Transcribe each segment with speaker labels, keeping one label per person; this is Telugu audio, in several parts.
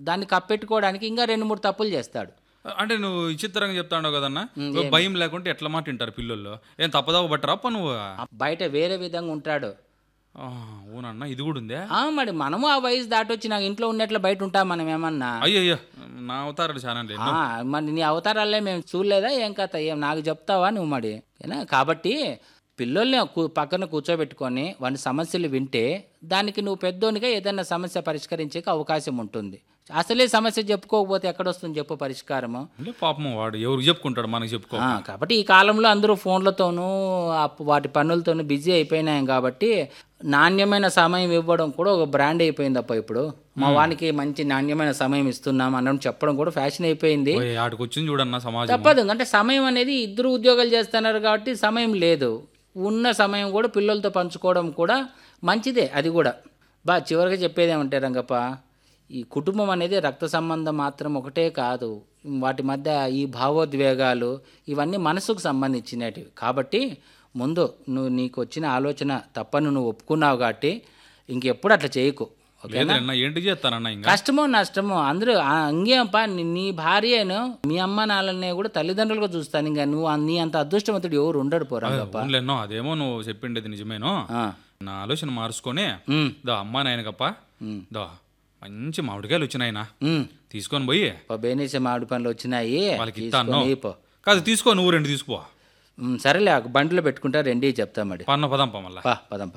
Speaker 1: దాన్ని కప్పెట్టుకోవడానికి ఇంకా రెండు మూడు తప్పులు చేస్తాడు
Speaker 2: అంటే నువ్వు విచిత్రంగా చెప్తాడు కదన్నా భయం లేకుంటే ఎట్లా మాట వింటారు పిల్లలు ఏం తప్పదావు బట్టరా అప్ప నువ్వు
Speaker 1: బయట వేరే విధంగా ఉంటాడు
Speaker 2: ఆ, అవునన్నా ఇది కూడా ఉందే
Speaker 1: ఆ, మరి మనము ఆ వయసు దాటొచ్చి నాకు ఇంట్లో ఉన్నట్లు బయట ఉంటాం మనం ఏమన్నా
Speaker 2: అయ్యో అయ్యో నా అవతారాలు చాలా లేదు
Speaker 1: ఆ, మరి నీ అవతారాలే మేము చూడలేదా ఏం కథ ఏం నాకు చెప్తావా నువ్వు మరి ఏనా కాబట్టి పిల్లల్ని కూ- పక్కన కూర్చోబెట్టుకొని వాని సమస్యలు వింటే దానికి నువ్వు పెద్దోనిగా ఏదైనా సమస్య పరిష్కరించే అవకాశం ఉంటుంది అసలే సమస్య చెప్పుకోకపోతే ఎక్కడొస్తుంది చెప్పు పరిష్కారము
Speaker 2: లే పాపం వాడు ఎవరికి చెప్పుకుంటాడు మనకి చెప్పుకో
Speaker 1: ఆ, కాబట్టి ఈ కాలంలో అందరూ ఫోన్లతోనూ ఆ వాటి పనులతోనూ బిజీ అయిపోయినాం కాబట్టి నాణ్యమైన సమయం ఇవ్వడం కూడా ఒక బ్రాండ్ అయిపోయింది అప్ప ఇప్పుడు మా వానికి మంచి నాణ్యమైన సమయం ఇస్తున్నాం అన్నట్టు చెప్పడం కూడా ఫ్యాషన్ అయిపోయింది
Speaker 2: ఓయ్, ఆడికి వచ్చింది చూడన్నా సమాజం
Speaker 1: తప్పదు అంటే సమయం అనేది ఇద్దరు ఉద్యోగాలు చేస్తున్నారు కాబట్టి సమయం లేదు ఉన్న సమయం కూడా పిల్లలతో పంచుకోవడం కూడా మంచిదే అది కూడా బా చివరిగా చెప్పేది ఏమంటే రంగప్ప ఈ కుటుంబం అనేది రక్త సంబంధం మాత్రం ఒకటే కాదు వాటి మధ్య ఈ భావోద్వేగాలు ఇవన్నీ మనసుకు సంబంధించినటివి కాబట్టి ముందు నువ్వు నీకు వచ్చిన ఆలోచన తప్పను నువ్వు ఒప్పుకున్నావు కాబట్టి ఇంకెప్పుడు అట్లా చేయకు ఓకే
Speaker 2: లేదన్నా ఏంటి చేస్తానన్నా ఇంకా
Speaker 1: కష్టమో నష్టమో అందరూ ఆ, ఇంకేంపా నీ- నీ భార్యను మీ అమ్మ నాన్నని కూడా తల్లిదండ్రులుగా చూస్తాను ఇంకా నువ్వు అ- నీ అంత అదృష్టవంతుడు ఎవరు ఉండడు పోరాగప్ప
Speaker 2: అవునులేనో అదేమో నువ్వు చెప్పిండేది నిజమేనో నా ఆలోచన మార్చుకొని దా అమ్మా నాయనకప్ప దా మంచి మామిడికాయలు వచ్చినాయన తీసుకొని పోయి
Speaker 1: బేనేసే మామిడి పనులు వచ్చినాయి
Speaker 2: వాళ్ళకి ఇస్తాను
Speaker 1: తీసుకొని పో.
Speaker 2: కాదు తీసుకో నువ్వు రెండు తీసుకో
Speaker 1: ఉమ్, సరేలే ఆ బండిలో పెట్టుకుంటా రెండీ చెప్తా మరి
Speaker 2: పన్న పదంప మళ్ళా
Speaker 1: పా పదంపా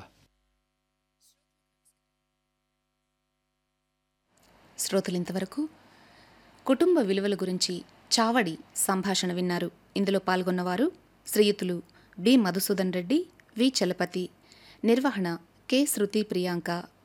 Speaker 3: శ్రోతలు ఇంతవరకు కుటుంబ విలువల గురించి చావడి సంభాషణ విన్నారు ఇందులో పాల్గొన్నవారు శ్రీయుతులు బి మధుసూదన్ రెడ్డి వి చలపతి నిర్వహణ కె శృతి ప్రియాంక